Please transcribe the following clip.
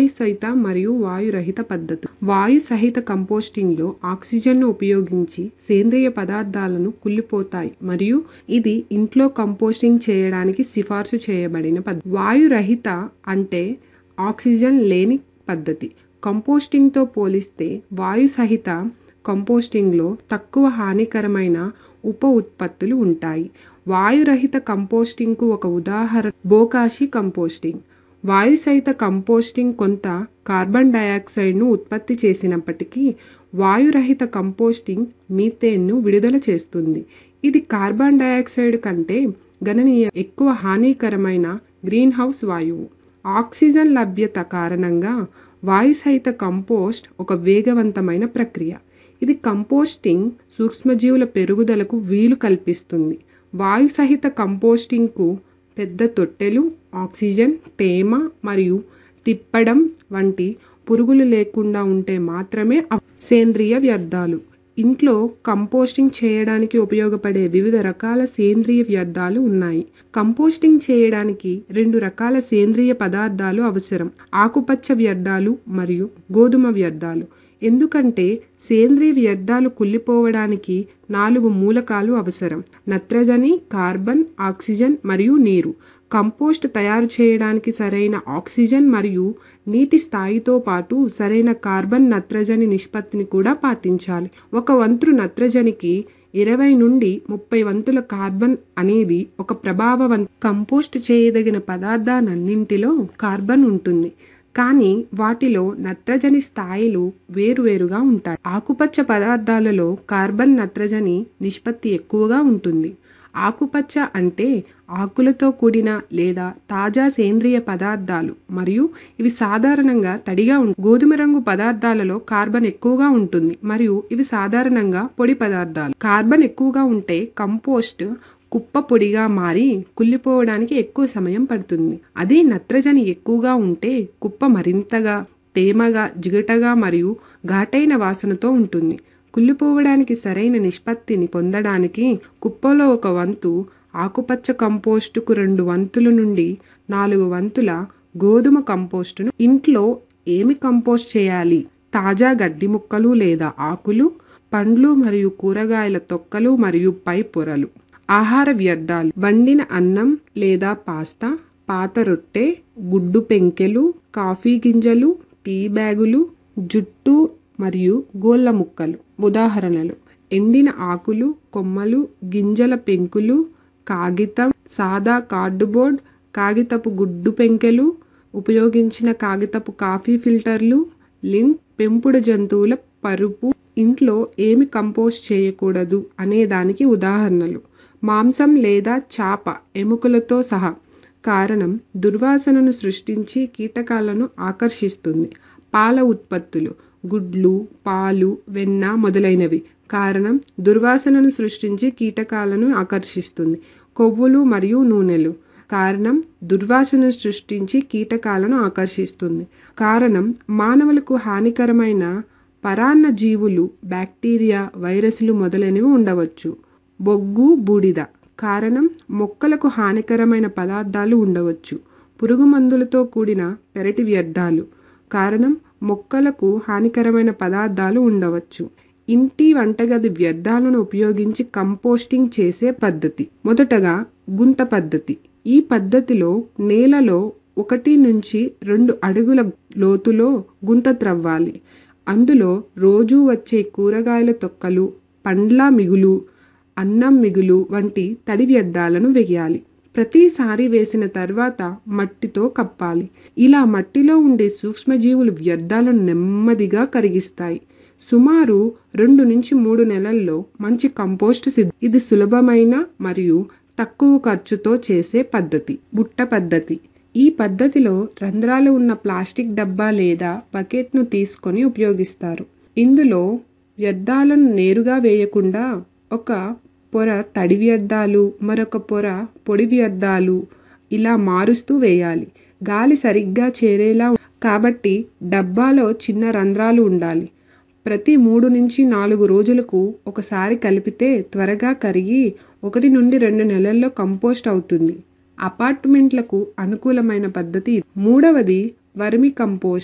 వాయు సహిత మరియు వాయురహిత పద్ధతులు వాయు సహిత కంపోస్టింగ్లో ఆక్సిజన్ను ఉపయోగించి సేంద్రియ పదార్థాలను కుళ్ళిపోతాయి మరియు ఇది ఇంట్లో కంపోస్టింగ్ చేయడానికి సిఫార్సు చేయబడిన పద్ధతి వాయురహిత అంటే ఆక్సిజన్ లేని పద్ధతి కంపోస్టింగ్తో పోలిస్తే వాయు సహిత కంపోస్టింగ్లో తక్కువ హానికరమైన ఉప ఉత్పత్తులు ఉంటాయి వాయురహిత కంపోస్టింగ్కు ఒక ఉదాహరణ బోకాషి కంపోస్టింగ్ వాయు సహిత కంపోస్టింగ్ కొంత కార్బన్ డయాక్సైడ్ను ఉత్పత్తి చేసినప్పటికీ వాయురహిత కంపోస్టింగ్ మీథేన్ను విడుదల చేస్తుంది ఇది కార్బన్ డయాక్సైడ్ కంటే గణనీయ ఎక్కువ హానికరమైన గ్రీన్ హౌస్ వాయువు ఆక్సిజన్ లభ్యత కారణంగా వాయు సహిత కంపోస్ట్ ఒక వేగవంతమైన ప్రక్రియ ఇది కంపోస్టింగ్ సూక్ష్మజీవుల పెరుగుదలకు వీలు కల్పిస్తుంది వాయు సహిత కంపోస్టింగ్కు పెద్ద తొట్టెలు ఆక్సిజన్ తేమ మరియు తిప్పడం వంటి పురుగులు లేకుండా ఉంటే మాత్రమే సేంద్రియ వ్యర్థాలు ఇంట్లో కంపోస్టింగ్ చేయడానికి ఉపయోగపడే వివిధ రకాల సేంద్రియ వ్యర్థాలు ఉన్నాయి కంపోస్టింగ్ చేయడానికి రెండు రకాల సేంద్రియ పదార్థాలు అవసరం ఆకుపచ్చ వ్యర్థాలు మరియు గోధుమ వ్యర్థాలు ఎందుకంటే సేంద్రియ వ్యర్థాలు కుళ్ళిపోవడానికి నాలుగు మూలకాలు అవసరం నత్రజని కార్బన్ ఆక్సిజన్ మరియు నీరు కంపోస్ట్ తయారు చేయడానికి సరైన ఆక్సిజన్ మరియు నీటి స్థాయితో పాటు సరైన కార్బన్ నత్రజని నిష్పత్తిని కూడా పాటించాలి ఒక వంతు నత్రజనికి ఇరవై నుండి ముప్పై వంతుల కార్బన్ అనేది ఒక ప్రభావవంత కంపోస్ట్ చేయదగిన పదార్థాలన్నింటిలో కార్బన్ ఉంటుంది కానీ వాటిలో నత్రజని స్థాయిలు వేరువేరుగా ఉంటాయి ఆకుపచ్చ పదార్థాలలో కార్బన్ నత్రజని నిష్పత్తి ఎక్కువగా ఉంటుంది ఆకుపచ్చ అంటే ఆకులతో కూడిన లేదా తాజా సేంద్రియ పదార్థాలు మరియు ఇవి సాధారణంగా తడిగా ఉంటాయి గోధుమ రంగు పదార్థాలలో కార్బన్ ఎక్కువగా ఉంటుంది మరియు ఇవి సాధారణంగా పొడి పదార్థాలు కార్బన్ ఎక్కువగా ఉంటే కంపోస్ట్ కుప్ప పొడిగా మారి కుళ్ళిపోవడానికి ఎక్కువ సమయం పడుతుంది అదే నత్రజని ఎక్కువగా ఉంటే కుప్ప మరింతగా తేమగా జిగటగా మరియు ఘాటైన వాసనతో ఉంటుంది కుళ్ళిపోవడానికి సరైన నిష్పత్తిని పొందడానికి కుప్పలో ఒక వంతు ఆకుపచ్చ కంపోస్టుకు రెండు వంతుల నుండి నాలుగు వంతుల గోధుమ కంపోస్టును ఇంట్లో ఏమి కంపోస్ట్ చేయాలి తాజా గడ్డి ముక్కలు లేదా ఆకులు పండ్లు మరియు కూరగాయల తొక్కలు మరియు పై పొరలు ఆహార వ్యర్థాలు వండిన అన్నం లేదా పాస్తా పాత రొట్టె గుడ్డు పెంకెలు కాఫీ గింజలు టీ బ్యాగులు జుట్టు మరియు గోళ్ళ ముక్కలు ఉదాహరణలు ఎండిన ఆకులు కొమ్మలు గింజల పెంకులు కాగితం సాదా కార్డుబోర్డ్ కాగితపు గుడ్డు పెంకెలు ఉపయోగించిన కాగితపు కాఫీ ఫిల్టర్లు లింక్ పెంపుడు జంతువుల పరుపు ఇంట్లో ఏమి కంపోస్ట్ చేయకూడదు అనే దానికి ఉదాహరణలు మాంసం లేదా చాప ఎముకలతో సహా కారణం దుర్వాసనను సృష్టించి కీటకాలను ఆకర్షిస్తుంది పాల ఉత్పత్తులు గుడ్లు పాలు వెన్న మొదలైనవి కారణం దుర్వాసనను సృష్టించి కీటకాలను ఆకర్షిస్తుంది కొవ్వులు మరియు నూనెలు కారణం దుర్వాసన సృష్టించి కీటకాలను ఆకర్షిస్తుంది కారణం మానవులకు హానికరమైన పరాన్న జీవులు బ్యాక్టీరియా వైరస్లు మొదలైనవి ఉండవచ్చు బొగ్గు బూడిద కారణం మొక్కలకు హానికరమైన పదార్థాలు ఉండవచ్చు పురుగు మందులతో కూడిన పెరటి వ్యర్థాలు కారణం మొక్కలకు హానికరమైన పదార్థాలు ఉండవచ్చు ఇంటి వంటగది వ్యర్థాలను ఉపయోగించి కంపోస్టింగ్ చేసే పద్ధతి మొదటగా గుంత పద్ధతి ఈ పద్ధతిలో నేలలో ఒకటి నుంచి రెండు అడుగుల లోతులో గుంత త్రవ్వాలి అందులో రోజూ వచ్చే కూరగాయల తొక్కలు పండ్ల మిగులు అన్నం మిగులు వంటి తడి వ్యర్థాలను వేయాలి ప్రతిసారి వేసిన తర్వాత మట్టితో కప్పాలి ఇలా మట్టిలో ఉండే సూక్ష్మజీవులు వ్యర్థాలను నెమ్మదిగా కరిగిస్తాయి సుమారు రెండు నుంచి మూడు నెలల్లో మంచి కంపోస్ట్ సిద్ధ ఇది సులభమైన మరియు తక్కువ ఖర్చుతో చేసే పద్ధతి బుట్ట పద్ధతి ఈ పద్ధతిలో రంధ్రాలు ఉన్న ప్లాస్టిక్ డబ్బా లేదా బకెట్ను తీసుకొని ఉపయోగిస్తారు ఇందులో వ్యర్థాలను నేరుగా వేయకుండా ఒక పొర తడి వ్యర్థాలు మరొక పొర పొడి వ్యర్థాలు ఇలా మారుస్తూ వేయాలి గాలి సరిగ్గా చేరేలా కాబట్టి డబ్బాలో చిన్న రంధ్రాలు ఉండాలి ప్రతి మూడు నుంచి నాలుగు రోజులకు ఒకసారి కలిపితే త్వరగా కరిగి ఒకటి నుండి రెండు నెలల్లో కంపోస్ట్ అవుతుంది అపార్ట్మెంట్లకు అనుకూలమైన పద్ధతి మూడవది వర్మి కంపోస్ట్